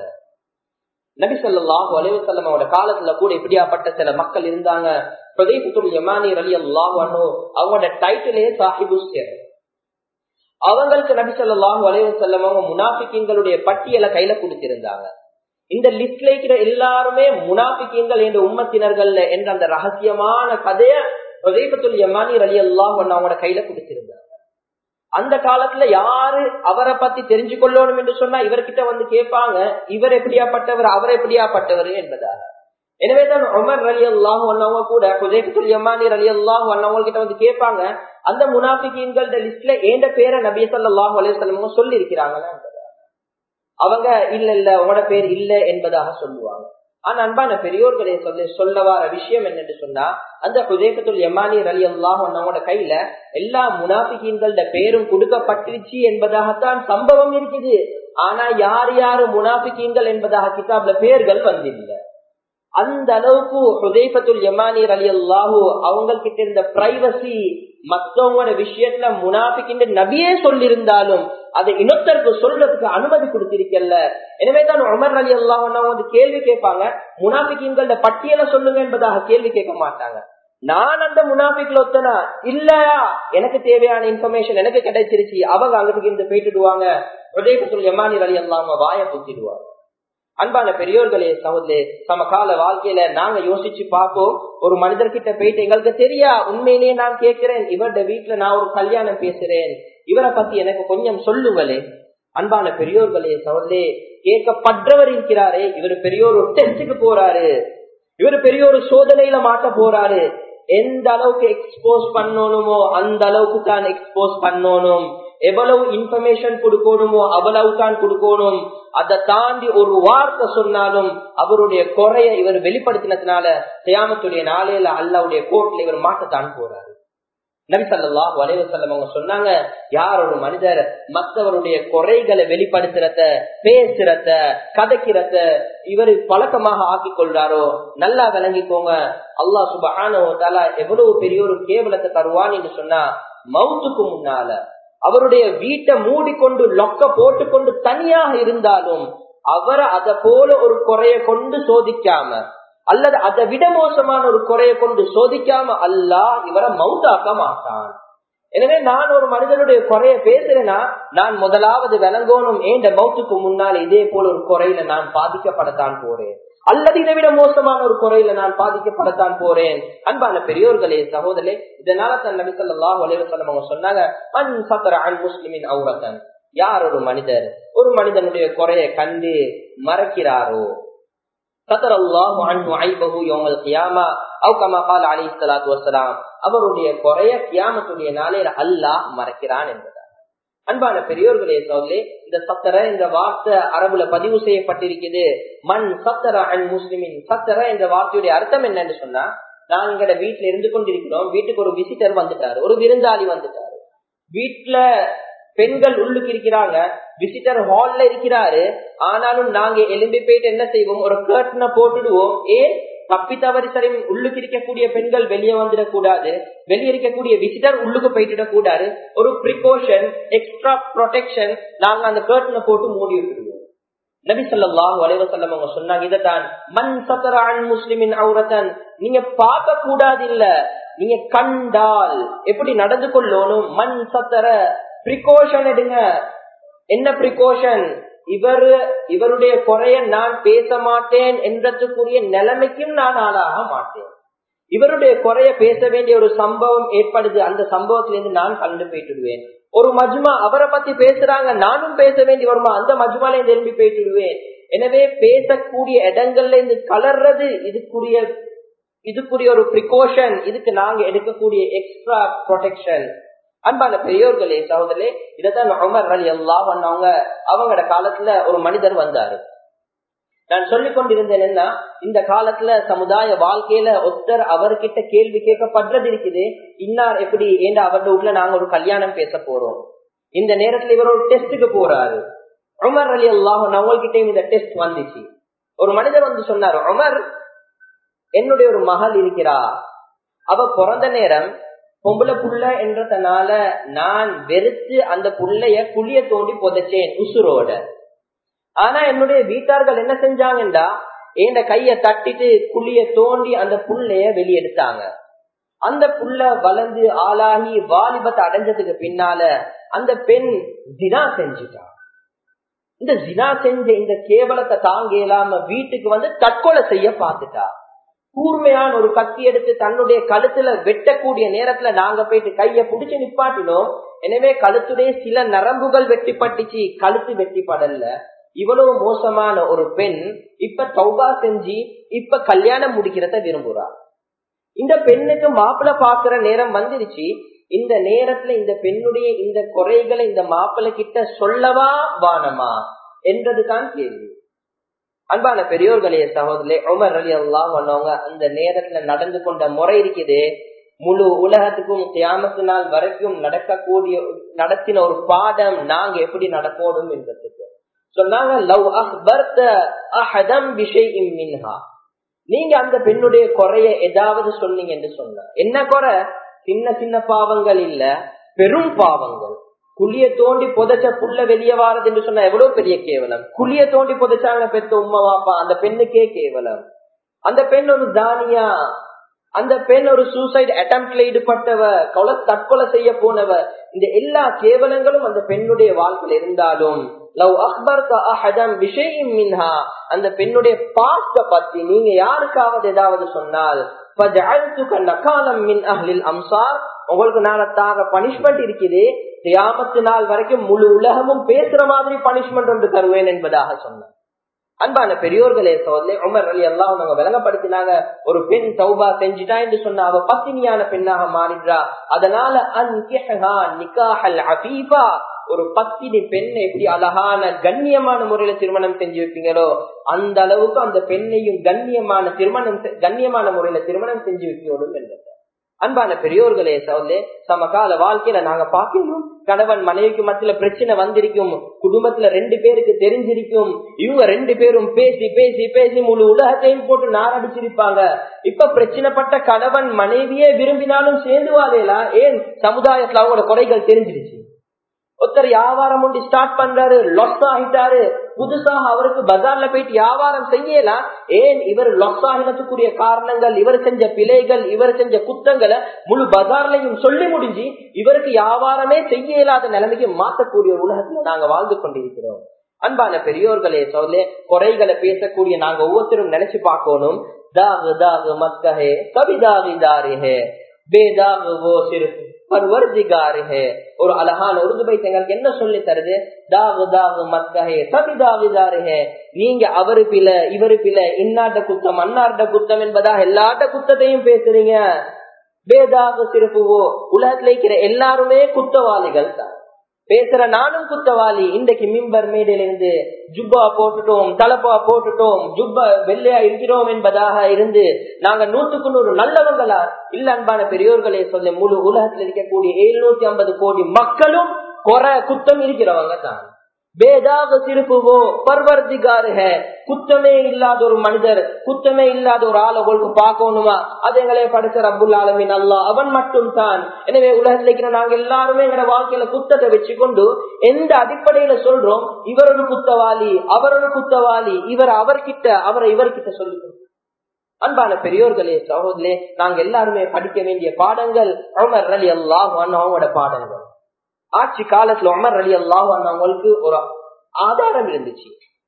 நபி சொல்லாஹு அலைவசல்லம் அவரோட காலத்துல கூட இப்படியாப்பட்ட சில மக்கள் இருந்தாங்க பிரதேசத்துல் யமானி அலி அல்லாஹ் அவங்களோட டைட்டிலே சாஹிபு சேர் அவங்களுக்கு நபி சொல்லாஹு அலைவசல்லம் அவங்க முனாபிக்கிங்களுடைய பட்டியலை கையில கொடுத்திருந்தாங்க இந்த லிஸ்ட்ல இருக்கிற எல்லாருமே முனாபிக்கியங்கள் என்ற உம்மத்தினர்கள் என்ற அந்த ரகசியமான கதைய பிரதேசத்துல் யமானி அலி அல்லாஹ் அவங்களோட கையில கொடுத்திருந்தாங்க அந்த காலத்துல யாரு அவரை பத்தி தெரிஞ்சு கொள்ளணும் என்று சொன்னா இவர்கிட்ட வந்து கேட்பாங்க இவர் எப்படியாப்பட்டவர் அவர் எப்படியாப்பட்டவர் என்பதாக எனவேதான் உமர் அலி அல்லாஹ் வந்தவங்க கூட குஜேபுல் யமானி அலி அல்லாஹ் வந்தவங்க கிட்ட வந்து கேட்பாங்க அந்த முனாபிகீன்கள லிஸ்ட்ல ஏண்ட பேரை நபி சொல்லாஹ் அலையம் சொல்லி இருக்கிறாங்களா அவங்க இல்ல இல்ல உங்களோட பேர் இல்ல என்பதாக சொல்லுவாங்க ஆனா அன்பான பெரியோர்களை சொல்ல சொல்ல வர விஷயம் என்னன்னு சொன்னா அந்த குஜேபத்துல் யமானி அலி அல்லாஹ் வந்தவங்களோட கையில எல்லா முனாபிகீன்களோட பேரும் கொடுக்கப்பட்டுருச்சு என்பதாகத்தான் சம்பவம் இருக்குது ஆனா யார் யாரு முனாபிகீன்கள் என்பதாக கிதாப்ல பேர்கள் வந்தில்லை அந்த அளவுக்கு ஹுதைபத்துல் யமானி அலி அல்லாஹூ அவங்க கிட்ட இருந்த பிரைவசி மத்தவங்களோட விஷயத்துல முனாபிக்கின்ற நபியே சொல்லியிருந்தாலும் அதை இன்னொருத்தருக்கு சொல்றதுக்கு அனுமதி கொடுத்திருக்கல எனவே தான் உமர் அலி அல்லாஹ் வந்து கேள்வி கேட்பாங்க முனாபிக்கின்கள பட்டியலை சொல்லுங்க என்பதாக கேள்வி கேட்க மாட்டாங்க நான் அந்த முனாபிக்ல ஒத்தனா இல்லையா எனக்கு தேவையான இன்ஃபர்மேஷன் எனக்கு கிடைச்சிருச்சு அவங்க அங்கிட்டு இருந்து போயிட்டுடுவாங்க ஹுதைபத்துல் யமானி அலி அல்லாம வாய புத்திடுவாங்க அன்பான பெரியோர்களே சகோதரே சமகால வாழ்க்கையில நாங்க யோசிச்சு பார்ப்போம் ஒரு மனிதர்கிட்ட போயிட்டு எங்களுக்கு தெரியா உண்மையிலேயே நான் கேட்கிறேன் இவருடைய வீட்டுல நான் ஒரு கல்யாணம் பேசுறேன் இவரை பத்தி எனக்கு கொஞ்சம் சொல்லுங்களே அன்பான பெரியோர்களே சகோதரே கேட்கப்படுறவர் இருக்கிறாரே இவர் பெரிய ஒரு டெஸ்டுக்கு போறாரு இவர் பெரிய ஒரு சோதனையில மாட்ட போறாரு எந்த அளவுக்கு எக்ஸ்போஸ் பண்ணணுமோ அந்த அளவுக்கு தான் எக்ஸ்போஸ் பண்ணணும் எவ்வளவு இன்ஃபர்மேஷன் கொடுக்கணுமோ அவ்வளவு தான் கொடுக்கணும் அதை தாண்டி ஒரு வார்த்தை சொன்னாலும் அவருடைய குறைய இவர் வெளிப்படுத்தினதுனால சியாமத்துடைய நாளையில அல்லாவுடைய கோர்ட்ல இவர் மாட்டத்தான் போறாரு நபிசல்லா வலைவசல்லம் அவங்க சொன்னாங்க யார் ஒரு மனிதர் மற்றவருடைய குறைகளை வெளிப்படுத்துறத பேசுறத கதைக்கிறத இவர் பழக்கமாக ஆக்கி கொள்றாரோ நல்லா விளங்கிக்கோங்க அல்லா சுபானோ தாலா எவ்வளவு பெரிய ஒரு கேவலத்தை தருவான் என்று சொன்னா மவுத்துக்கு முன்னால அவருடைய வீட்டை மூடிக்கொண்டு லொக்க போட்டுக்கொண்டு தனியாக இருந்தாலும் அவரை அதை போல ஒரு குறைய கொண்டு சோதிக்காம அல்லது அதை விட மோசமான ஒரு குறைய கொண்டு சோதிக்காம அல்லா இவரை மவுத்தாக்க மாட்டான் எனவே நான் ஒரு மனிதனுடைய குறைய பேசுறேன்னா நான் முதலாவது விளங்கணும் ஏண்ட மௌத்துக்கு முன்னால் இதே போல ஒரு குறையில நான் பாதிக்கப்படத்தான் போறேன் அல்லது இதை விட மோசமான ஒரு குறையில நான் பாதிக்கப்படத்தான் போறேன் அன்பான பெரியோர்களே சகோதரே இதனால தன் நபி சொல்லாஹ் வலைவசல்லம் அவங்க சொன்னாங்க அன் சத்தர அன் முஸ்லிமின் அவுரத்தன் யார் ஒரு மனிதர் ஒரு மனிதனுடைய குறைய கண்டு மறைக்கிறாரோ அவருடைய குறைய கியாமத்துடைய நாளையில அல்லாஹ் மறைக்கிறான் என்பதார் அன்பான பெரியோர்களே சொல்லி இந்த சத்தர இந்த வார்த்தை அரபுல பதிவு செய்யப்பட்டிருக்குது மண் சத்தர அன் முஸ்லிமின் சத்தர இந்த வார்த்தையுடைய அர்த்தம் என்னன்னு சொன்னா நான் எங்கட வீட்டுல இருந்து கொண்டிருக்கிறோம் வீட்டுக்கு ஒரு விசிட்டர் வந்துட்டாரு ஒரு விருந்தாளி வந்துட்டாரு வீட்டுல பெண்கள் உள்ளுக்கு இருக்கிறாங்க விசிட்டர் ஹால்ல இருக்கிறாரு ஆனாலும் நாங்க எலும்பி போயிட்டு என்ன செய்வோம் ஒரு கர்ட்டனை போட்டுடுவோம் ஏன் தப்பி தவறி சரி உள்ளுக்கு இருக்கக்கூடிய பெண்கள் வெளியே வந்துடக்கூடாது வெளியே இருக்கக்கூடிய விசிட்டர் உள்ளுக்கு போயிட்டு கூடாது ஒரு ப்ரிகாஷன் எக்ஸ்ட்ரா ப்ரொடெக்ஷன் நாங்க அந்த கர்ட்டனை போட்டு மூடி விட்டுடுவோம் நபி சொல்லாஹு அலைவசல்லம் அவங்க சொன்னாங்க இதைத்தான் மண் சத்தரான் முஸ்லிமின் அவுரத்தன் நீங்க பார்க்க கூடாது இல்ல நீங்க கண்டால் எப்படி நடந்து கொள்ளணும் மண் சத்தர ப்ரிகாஷன் எடுங்க என்ன ப்ரிகாஷன் இவர் இவருடைய குறைய நான் பேச மாட்டேன் என்றதுக்குரிய நிலைமைக்கும் நான் ஆளாக மாட்டேன் இவருடைய குறைய பேச வேண்டிய ஒரு சம்பவம் ஏற்படுது அந்த சம்பவத்திலிருந்து நான் கலந்து போயிட்டுடுவேன் ஒரு மஜ்மா அவரை பத்தி பேசுறாங்க நானும் பேச வேண்டி வருமா அந்த மஜ்மால திரும்பி போயிட்டுடுவேன் எனவே பேசக்கூடிய இடங்கள்ல இருந்து கலர்றது இதுக்குரிய இதுக்குரிய ஒரு ப்ரிகாஷன் இதுக்கு நாங்க எடுக்கக்கூடிய எக்ஸ்ட்ரா ப்ரொடெக்ஷன் அன்பான பெரியோர்களே சகோதரே இதைத்தான் உமர் அலி எல்லாம் பண்ணவங்க அவங்களோட காலத்துல ஒரு மனிதர் வந்தாரு நான் சொல்லிக் கொண்டிருந்தேன் என்ன இந்த காலத்துல சமுதாய வாழ்க்கையில ஒருத்தர் அவர்கிட்ட கேள்வி கேட்கப்படுறது இருக்குது இன்னார் எப்படி ஏண்டா அவருடைய வீட்டுல நாங்க ஒரு கல்யாணம் பேச போறோம் இந்த நேரத்துல இவர் ஒரு டெஸ்டுக்கு போறாரு உமர் அலி அல்லாஹ் அவங்ககிட்டயும் இந்த டெஸ்ட் வந்துச்சு ஒரு மனிதர் வந்து சொன்னார் உமர் என்னுடைய ஒரு மகள் இருக்கிறா அவ பிறந்த நேரம் பொம்பளை புள்ள என்றதுனால நான் வெறுத்து அந்த புள்ளைய குழிய தோண்டி புதைச்சேன் உசுரோட ஆனா என்னுடைய வீட்டார்கள் என்ன செஞ்சாங்கண்டா என் கைய தட்டிட்டு குழிய தோண்டி அந்த புள்ளைய வெளியெடுத்தாங்க அந்த புள்ள வளர்ந்து ஆளாகி வாலிபத்தை அடைஞ்சதுக்கு பின்னால அந்த பெண் தினா செஞ்சுட்டா இந்த ஜினா செஞ்ச இந்த கேவலத்தை தாங்க இயலாம வீட்டுக்கு வந்து தற்கொலை செய்ய பார்த்துட்டா கூர்மையான ஒரு கத்தி எடுத்து தன்னுடைய கழுத்துல வெட்டக்கூடிய நேரத்துல நாங்க போயிட்டு கைய புடிச்சு நிப்பாட்டினோம் எனவே கழுத்துடைய சில நரம்புகள் வெட்டிப்பட்டுச்சு கழுத்து வெட்டிப்படல இவ்வளவு மோசமான ஒரு பெண் இப்ப தௌபா செஞ்சு இப்ப கல்யாணம் முடிக்கிறத விரும்புறா இந்த பெண்ணுக்கு மாப்பிள்ள பாக்குற நேரம் வந்துருச்சு இந்த நேரத்துல இந்த பெண்ணுடைய இந்த குறைகளை இந்த மாப்பிள்ள கிட்ட சொல்லவா வானமா என்றதுதான் கேள்வி அன்பான பெரியோர்களே சகோதரே உமர் அலி அல்லாம் பண்ணவங்க அந்த நேரத்துல நடந்து கொண்ட முறை இருக்குது முழு உலகத்துக்கும் தியாமத்து நாள் வரைக்கும் நடக்கக்கூடிய நடத்தின ஒரு பாடம் நாங்க எப்படி நடக்கணும் என்றதுக்கு சொன்னாங்க லவ் அஹ்பர்த அஹதம் விஷயம் மின்ஹா நீங்க அந்த பெண்ணுடைய குறைய ஏதாவது சொன்னீங்க என்று சொன்ன என்ன குறை சின்ன சின்ன பாவங்கள் இல்ல பெரும் பாவங்கள் குழிய தோண்டி புதைச்ச புள்ள வெளியே வாரது என்று சொன்னா எவ்வளவு பெரிய கேவலம் குழிய தோண்டி புதைச்சாங்க பெத்த உமா வாப்பா அந்த பெண்ணுக்கே கேவலம் அந்த பெண் ஒரு தானியா அந்த பெண் ஒரு சூசைட் அட்டம்ப்ட்ல ஈடுபட்டவ கொலை தற்கொலை செய்ய போனவ இந்த எல்லா கேவலங்களும் அந்த பெண்ணுடைய வாழ்க்கையில் இருந்தாலும் லவ் அக்பர் அஹதம் விஷயம் மின்ஹா அந்த பெண்ணுடைய பாஸ்ட பத்தி நீங்க யாருக்காவது ஏதாவது சொன்னால் உங்களுக்கு நாளத்தாக பனிஷ்மெண்ட் இருக்குது தியாமத்து நாள் வரைக்கும் முழு உலகமும் பேசுற மாதிரி பனிஷ்மெண்ட் ஒன்று தருவேன் என்பதாக சொன்னார் அன்பான பெரியோர்களே சோதனை உமர் அலி எல்லாம் அவங்க விளங்கப்படுத்தினாங்க ஒரு பெண் சௌபா செஞ்சுட்டா என்று சொன்ன அவ பத்தினியான பெண்ணாக மாறிடுறா அதனால அபீபா ஒரு பத்தினி பெண்ணை எப்படி அழகான கண்ணியமான முறையில திருமணம் செஞ்சு வைப்பீங்களோ அந்த அளவுக்கு அந்த பெண்ணையும் கண்ணியமான திருமணம் கண்ணியமான முறையில திருமணம் செஞ்சு வைக்கணும் என்றது அன்பான பெரியோர்களே சவுலே சமகால வாழ்க்கையில நாங்க பாக்கணும் கணவன் மனைவிக்கு மத்தியில பிரச்சனை வந்திருக்கும் குடும்பத்துல ரெண்டு பேருக்கு தெரிஞ்சிருக்கும் இவங்க ரெண்டு பேரும் பேசி பேசி பேசி முழு உலகத்தையும் போட்டு நாரடிச்சிருப்பாங்க இப்ப பிரச்சனைப்பட்ட கணவன் மனைவியே விரும்பினாலும் சேர்ந்து வாழையில ஏன் சமுதாயத்துல அவங்களோட குறைகள் தெரிஞ்சிருச்சு ஒருத்தர் வியாபாரம் ஒன்று ஸ்டார்ட் பண்றாரு லொஸ் ஆகிட்டாரு புதுசாக அவருக்கு பஜார்ல போயிட்டு வியாபாரம் செய்யலாம் ஏன் இவர் லொஸ் ஆகினத்துக்குரிய காரணங்கள் இவர் செஞ்ச பிழைகள் இவர் செஞ்ச குத்தங்களை முழு பஜார்லையும் சொல்லி முடிஞ்சு இவருக்கு வியாபாரமே செய்ய இயலாத நிலைமைக்கு மாற்றக்கூடிய உலகத்துல நாங்க வாழ்ந்து கொண்டிருக்கிறோம் அன்பான பெரியோர்களே சொல்ல குறைகளை பேசக்கூடிய நாங்க ஒவ்வொருத்தரும் நினைச்சு பார்க்கணும் தாகு தாகு மக்கஹே கவிதாகி தாரிஹே பேதாகு ஓ சிறுப்பு ஒரு அழகான உருது பைத் எங்களுக்கு என்ன சொல்லி தருது தாகு தாகு மக்கஹே சபி தாகுதாருஹே நீங்க அவரு பில இவரு பில இன்னாட்ட குத்தம் அன்னார்ட குத்தம் என்பதாக எல்லாட்ட குத்தத்தையும் பேசுறீங்க பேதாக சிறப்புவோ உலகத்துல இருக்கிற எல்லாருமே குத்தவாளிகள் தான் பேசுற நானும் குத்தவாளி இன்றைக்கு மிம்பர் மேடையிலிருந்து ஜுப்பா போட்டுட்டோம் தலப்பா போட்டுட்டோம் ஜுப்பா வெள்ளையா இருக்கிறோம் என்பதாக இருந்து நாங்க நூற்றுக்கு நூறு நல்லவங்களா இல்ல அன்பான பெரியோர்களே சொல்ல முழு உலகத்தில் இருக்கக்கூடிய எழுநூத்தி ஐம்பது கோடி மக்களும் குறை குத்தம் இருக்கிறவங்க தான் பேதாக சிறுப்புவோ பர்வர்த்திகாருக குத்தமே இல்லாத ஒரு மனிதர் குத்தமே இல்லாத ஒரு ஆளை உங்களுக்கு பார்க்கணுமா அது எங்களை படிச்ச ரப்புல் ஆலமின் அல்லா அவன் மட்டும் தான் எனவே உலகத்தில் இருக்கிற நாங்க எல்லாருமே எங்களோட வாழ்க்கையில குத்தத்தை வச்சுக்கொண்டு எந்த அடிப்படையில சொல்றோம் இவர் ஒரு குத்தவாளி அவர் ஒரு குத்தவாளி இவர் அவர்கிட்ட அவரை இவர்கிட்ட சொல்லுங்க அன்பான பெரியோர்களே சகோதரே நாங்க எல்லாருமே படிக்க வேண்டிய பாடங்கள் அமர் அலி அல்லாஹ் அவங்களோட பாடங்கள் ஆட்சி காலத்துல உமர் அலி அல்லாஹ் அவங்களுக்கு ஒரு ஆதாரம் இருந்துச்சு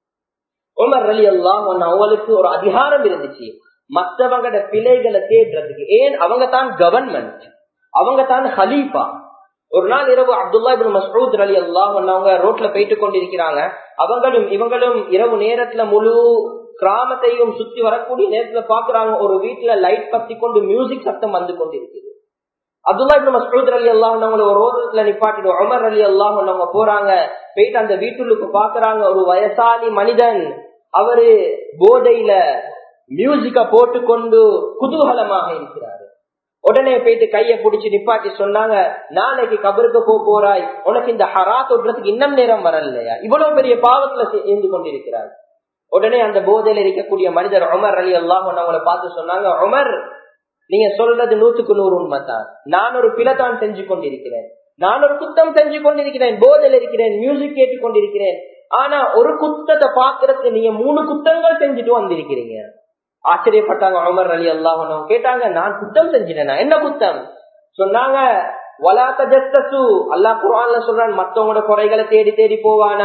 உமர் அலி அல்லாஹ் அவங்களுக்கு ஒரு அதிகாரம் இருந்துச்சு மற்றவங்களோட பிழைகளை தேடுறதுக்கு ஏன் அவங்க தான் கவர்மெண்ட் அவங்க தான் ஹலீஃபா ஒரு நாள் இரவு அப்துல்லா இபின் மசூத் அலி அல்லாஹ் அவங்க ரோட்ல போயிட்டு கொண்டிருக்கிறாங்க அவங்களும் இவங்களும் இரவு நேரத்துல முழு கிராமத்தையும் சுத்தி வரக்கூடிய நேரத்துல பாக்குறாங்க ஒரு வீட்டுல லைட் பத்தி கொண்டு மியூசிக் சத்தம் வந்து கொண்டிருக்குது அப்துல்லா இப்னு மஸ்ஊத் அலி அல்லாஹ் அவங்கள ஒரு ஓரத்துல நிப்பாட்டிட்டு உமர் அலி அல்லாஹ் அவங்க போறாங்க போயிட்டு அந்த வீட்டுக்கு பாக்குறாங்க ஒரு வயசாலி மனிதன் அவரு போதையில மியூசிக்க போட்டுக்கொண்டு குதூகலமாக இருக்கிறாரு உடனே போயிட்டு கைய பிடிச்சு நிப்பாட்டி சொன்னாங்க நாளைக்கு கபருக்கு போ போறாய் உனக்கு இந்த ஹரா தொடுறதுக்கு இன்னும் நேரம் வரலையா இவ்வளவு பெரிய பாவத்துல இருந்து கொண்டிருக்கிறார் உடனே அந்த போதையில இருக்கக்கூடிய மனிதர் உமர் அலி அல்லாஹ் அவங்கள பார்த்து சொன்னாங்க உமர் நீங்க சொல்றது நூத்துக்கு நூறு உண்மைதான் நான் ஒரு பிளத்தான் செஞ்சு கொண்டிருக்கிறேன் நான் ஒரு குத்தம் செஞ்சு கொண்டிருக்கிறேன் போதையில் இருக்கிறேன் மியூசிக் கேட்டு கொண்டிருக்கிறேன் ஆனா ஒரு குத்தத்தை பாக்குறதுக்கு நீங்க மூணு குத்தங்கள் செஞ்சுட்டு வந்திருக்கிறீங்க ஆச்சரியப்பட்டாங்க அமர் அலி அல்லாஹ் கேட்டாங்க நான் குத்தம் செஞ்சிட்டேனா என்ன குத்தம் சொன்னாங்க வலாத்த ஜஸ்தசு அல்லாஹ் குரான்ல சொல்றான் மத்தவங்களோட குறைகளை தேடி தேடி போவானாம்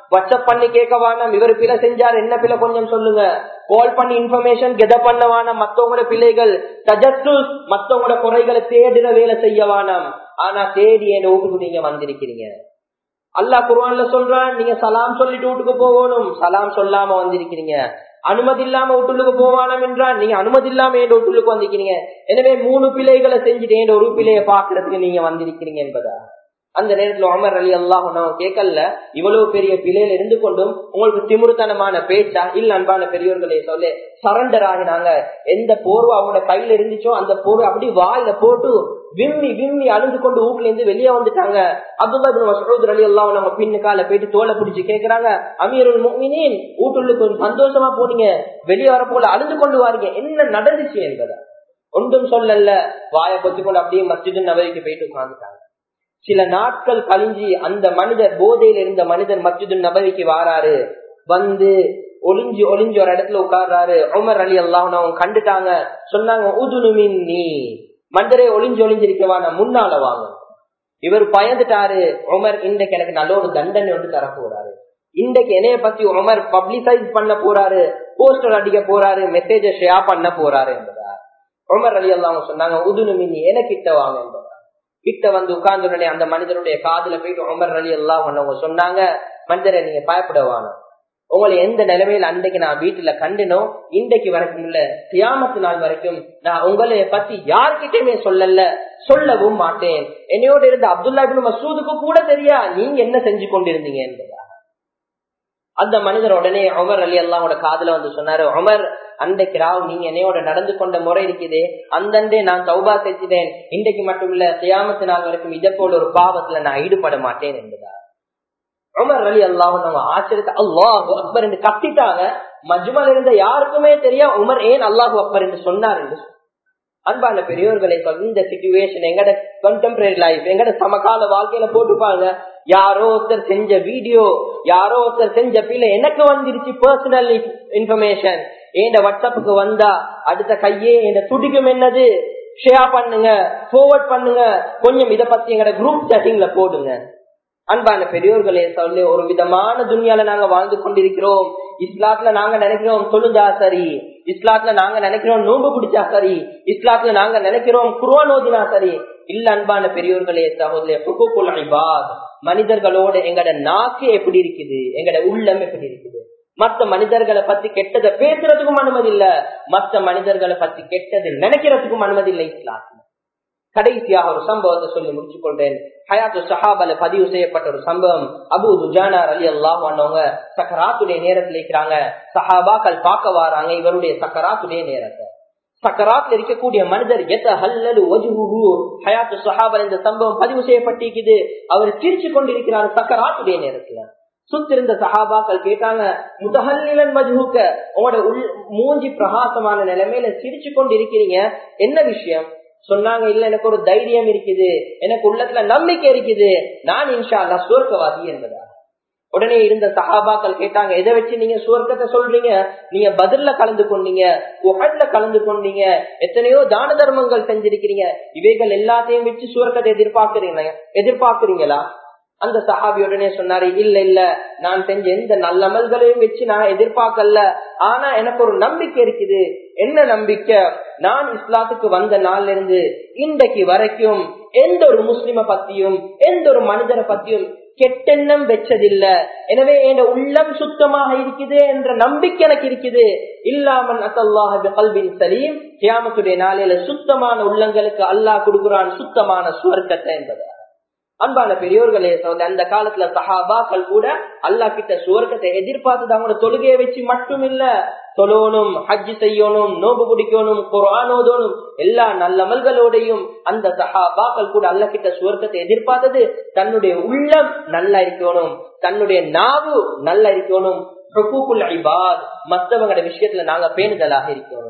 வாட்ஸ்அப் பண்ணி கேட்க வேணாம் இவர் பிழை செஞ்சார் என்ன பிழை கொஞ்சம் சொல்லுங்க கால் பண்ணி இன்ஃபர்மேஷன் கெத பண்ண வேணாம் மத்தவங்களோட பிள்ளைகள் தஜத்து மத்தவங்களோட குறைகளை தேடுற வேலை செய்ய வேணாம் ஆனா தேடி என் வீட்டுக்கு நீங்க வந்திருக்கிறீங்க அல்லா குர்ஆன்ல சொல்றான் நீங்க சலாம் சொல்லிட்டு வீட்டுக்கு போகணும் சலாம் சொல்லாம வந்திருக்கிறீங்க அனுமதி இல்லாம வீட்டுக்கு போவானம் என்றால் நீங்க அனுமதி இல்லாம என் வீட்டுக்கு வந்திருக்கிறீங்க எனவே மூணு பிள்ளைகளை செஞ்சுட்டு என் ஒரு பிள்ளைய பாக்குறதுக்கு நீங்க வந்திருக்கிறீங்க என்பதா அந்த நேரத்துல உமர் அலி அல்லாஹ் கேட்கல இவ்வளவு பெரிய பிள்ளையில இருந்து கொண்டும் உங்களுக்கு திமுருத்தனமான பேச்சா இல்ல அன்பான பெரியவர்களே சொல்லு சரண்டர் ஆகினாங்க எந்த போர்வை அவங்களோட கையில இருந்துச்சோ அந்த போர்வை அப்படி வாயில போட்டு விம்மி விம்மி அழுந்து கொண்டு வீட்டுல இருந்து வெளியே வந்துட்டாங்க அப்துல்லா மசூத் அலி அல்லாஹ் நம்ம பின்னு கால போயிட்டு தோலை பிடிச்சு கேக்குறாங்க அமீருல் முக்மினின் வீட்டுள்ள கொஞ்சம் சந்தோஷமா போனீங்க வெளியே வர போல அழுந்து கொண்டு வாரீங்க என்ன நடந்துச்சு என்பதா ஒன்றும் சொல்லல வாயை பொத்தி கொண்டு அப்படியே மஸ்ஜிது நபரிக்கு போயிட்டு உட்கார்ந்துட்டாங்க சில நாட்கள் கழிஞ்சி அந்த மனிதர் போதையில் இருந்த மனிதர் மஸ்ஜிது நபரிக்கு வாராரு வந்து ஒளிஞ்சு ஒளிஞ்சு ஒரு இடத்துல உட்கார்றாரு உமர் அலி அல்லாஹ் அவங்க கண்டுட்டாங்க சொன்னாங்க உதுனுமின் நீ மனிதரே ஒளிஞ்சு ஒளிஞ்சிருக்கவா நான் முன்னால வாங்க இவர் பயந்துட்டாரு உமர் இன்றைக்கு எனக்கு நல்ல ஒரு தண்டனை வந்து தர போறாரு இன்றைக்கு என்னைய பத்தி உமர் பப்ளிசைஸ் பண்ண போறாரு போஸ்டர் அடிக்க போறாரு மெசேஜ ஷேர் பண்ண போறாரு என்பதா உமர் அலி அல்லாஹ் சொன்னாங்க உதுனுமின் என கிட்ட வாங்க என்பதா கிட்ட வந்து உட்கார்ந்த உடனே அந்த மனிதனுடைய காதுல போயிட்டு உமர் அலி எல்லாம் பண்ணவங்க சொன்னாங்க மனிதரை நீங்க பயப்படவானோ உங்களை எந்த நிலைமையில அன்றைக்கு நான் வீட்டுல கண்டினோ இன்றைக்கு வரைக்கும் இல்ல தியாமத்து நாள் வரைக்கும் நான் உங்களை பத்தி யார்கிட்டயுமே சொல்லல சொல்லவும் மாட்டேன் என்னையோட இருந்த அப்துல்லா மசூதுக்கு கூட தெரியா நீங்க என்ன செஞ்சு கொண்டிருந்தீங்க என்பதா அந்த மனிதர் உடனே உமர் அலி அல்லாவோட காதுல வந்து சொன்னாரு உமர் அன்றைக்கு ராவ் நீங்க என்னையோட நடந்து கொண்ட முறை இருக்குது அந்தண்டே நான் தௌபா செஞ்சுட்டேன் இன்றைக்கு மட்டும் இல்ல சியாமத்து நாள் வரைக்கும் இதை போல ஒரு பாவத்துல நான் ஈடுபட மாட்டேன் என்பதா உமர் அலி அல்லாஹ் நம்ம ஆச்சரியத்தை அல்லாஹு அக்பர் என்று கத்திட்டாங்க மஜ்மல் இருந்த யாருக்குமே தெரியா உமர் ஏன் அல்லாஹு அக்பர் என்று சொன்னார் என்று அன்பான பெரியவர்களை இந்த சிச்சுவேஷன் எங்கட கண்டெம்பரரி லைஃப் எங்கட சமகால வாழ்க்கையில போட்டுப்பாங்க யாரோ ஒருத்தர் செஞ்ச வீடியோ யாரோ ஒருத்தர் செஞ்ச பிள்ளை எனக்கு வந்துருச்சு பர்சனல் இன்ஃபர்மேஷன் ஏண்ட வாட்ஸ்அப்புக்கு வந்தா அடுத்த கையே என் துடிக்கும் என்னது ஷேர் பண்ணுங்க forward பண்ணுங்க கொஞ்சம் இத பத்தி எங்கட குரூப் செட்டிங்ல போடுங்க அன்பான பெரியோர்களே சொல்லி ஒரு விதமான துணியால நாங்க வாழ்ந்து கொண்டிருக்கிறோம் இஸ்லாத்துல நாங்க நினைக்கிறோம் தொழுதா சரி இஸ்லாத்துல நாங்க நினைக்கிறோம் நோம்பு பிடிச்சா சரி இஸ்லாத்துல நாங்க நினைக்கிறோம் குருவான் ஓதினா சரி இல்ல அன்பான பெரியோர்களே சகோதரே மனிதர்களோட எங்கட நாக்கு எப்படி இருக்குது எங்கட உள்ளம் எப்படி இருக்குது மத்த மனிதர்களை பத்தி கெட்டதை பேசுறதுக்கும் அனுமதி இல்ல மத்த மனிதர்களை பத்தி கெட்டது நினைக்கிறதுக்கும் அனுமதி இல்லை இஸ்லாத்துல கடைசியாக ஒரு சம்பவத்தை சொல்லி முடிச்சு கொள்றேன் ஹயாத்து சஹாபால பதிவு செய்யப்பட்ட ஒரு சம்பவம் அபு துஜானார் அலி அல்லாஹ் பண்ணவங்க சக்கராத்துடைய நேரத்தில் இருக்கிறாங்க சஹாபாக்கள் பார்க்க வராங்க இவருடைய சக்கராத்துடைய நேரத்தை சக்கராத்துல இருக்கக்கூடிய மனிதர் எத்த ஹல்லலு வஜுஹு ஹயாத்து சஹாபல் இந்த சம்பவம் பதிவு செய்யப்பட்டிருக்குது அவர் சிரிச்சு கொண்டிருக்கிறார் சக்கராத்துடைய நேரத்துல சுத்திருந்த சஹாபாக்கள் கேட்டாங்க முதஹல்லிலன் மஜ்ஹூக்க உங்களோட உள் மூஞ்சி பிரகாசமான நிலைமையில சிரிச்சு கொண்டு இருக்கிறீங்க என்ன விஷயம் சொன்னாங்க இல்ல எனக்கு ஒரு தைரியம் இருக்குது எனக்கு உள்ளத்துல நம்பிக்கை இருக்குது நான் இன்ஷா அல்லா சுவர்க்கவாதி என்பதா உடனே இருந்த சஹாபாக்கள் கேட்டாங்க எதை வச்சு நீங்க சுவர்க்கத்தை சொல்றீங்க நீங்க பதில்ல கலந்து கொண்டீங்க உகட்ல கலந்து கொண்டீங்க எத்தனையோ தான தர்மங்கள் செஞ்சிருக்கிறீங்க இவைகள் எல்லாத்தையும் வச்சு சுவர்க்கத்தை எதிர்பார்க்கிறீங்க எதிர்பார்க்கிறீங்களா அந்த சஹாபி உடனே சொன்னாரு இல்ல இல்ல நான் செஞ்ச எந்த நல்லமல்களையும் வச்சு நான் எதிர்பார்க்கல ஆனா எனக்கு ஒரு நம்பிக்கை இருக்குது என்ன நம்பிக்கை நான் இஸ்லாத்துக்கு வந்த நாள்ல இருந்து இன்றைக்கு வரைக்கும் எந்த ஒரு முஸ்லிம பத்தியும் எந்த ஒரு மனிதரை பத்தியும் கெட்டெண்ணம் வச்சதில்ல எனவே என் உள்ளம் சுத்தமாக இருக்குது என்ற நம்பிக்கை எனக்கு இருக்குது இல்லாமல் கல்வின் சலீம் கியாமத்துடைய நாளையில சுத்தமான உள்ளங்களுக்கு அல்லாஹ் கொடுக்குறான் சுத்தமான சுவர்க்கத்தை என்பதை அன்பான பெரியோர்களே அந்த காலத்துல சஹாபாக்கள் கூட அல்லா கிட்ட சுவர்க்கத்தை எதிர்பார்த்து அவங்களோட தொழுகையை வச்சு மட்டும் இல்ல தொழணும் ஹஜ்ஜி செய்யணும் நோம்பு பிடிக்கணும் குரானோதணும் எல்லா நல்லமல்களோடையும் அந்த சஹாபாக்கள் கூட அல்ல கிட்ட சுவர்க்கத்தை எதிர்பார்த்தது தன்னுடைய உள்ளம் நல்லா இருக்கணும் தன்னுடைய நாவு நல்லா இருக்கணும் மற்றவங்களோட விஷயத்துல நாங்க பேணுதலாக இருக்கணும்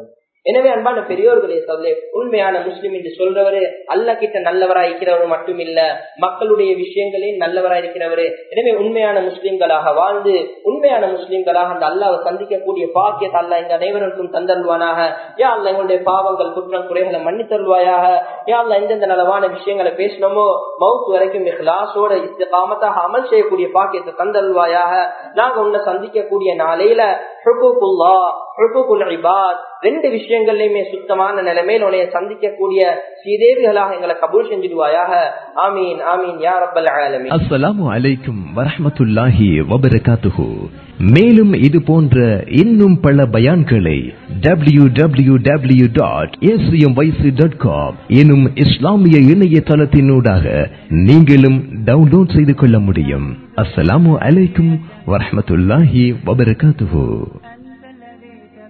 எனவே அன்பான பெரியோர்களே சொல்லே உண்மையான முஸ்லிம் என்று சொல்றவரு அல்ல கிட்ட நல்லவராய் இருக்கிறவர் மட்டும் இல்ல மக்களுடைய விஷயங்களே நல்லவராய் இருக்கிறவரு எனவே உண்மையான முஸ்லிம்களாக வாழ்ந்து உண்மையான முஸ்லிம்களாக அந்த அல்லாவை சந்திக்கக்கூடிய பாக்கியத்தை அல்ல எங்க அனைவருக்கும் தந்தல்வானாக யா அல்ல எங்களுடைய பாவங்கள் குற்றம் குறைகளை மன்னித்தருள்வாயாக யா அல்ல எந்தெந்த நலவான விஷயங்களை பேசணுமோ மவுத் வரைக்கும் இஹ்லாஸோட இஸ்திகாமத்தாக அமல் செய்யக்கூடிய பாக்கியத்தை தந்தல்வாயாக நாங்க உன்னை சந்திக்கக்கூடிய நாளையில ஹுகூக்குல்லா ஹுகூக்குல் இபாத் ரெண்டு விஷயங்கள்லயுமே சுத்தமான நிலைமையில் உன்னைய சந்திக்கக்கூடிய ஸ்ரீதேவிகளாக எங்களை கபூல் செஞ்சிடுவாயாக ஆமீன் ஆமீன் யா ரப்பல் ஆலமீன் அஸ்ஸலாமு அலைக்கும் வரஹ்மத்துல்லாஹி வபரகாத்துஹு மேலும் இது போன்ற இன்னும் பல பயான்களை W W W dot dot com எனும் இஸ்லாமிய இணையதளத்தினூடாக நீங்களும் டவுன்லோட் செய்து கொள்ள முடியும் அஸ்ஸலாமு அலைக்கும் வரஹ்மத்துல்லாஹி வபரகாத்துஹு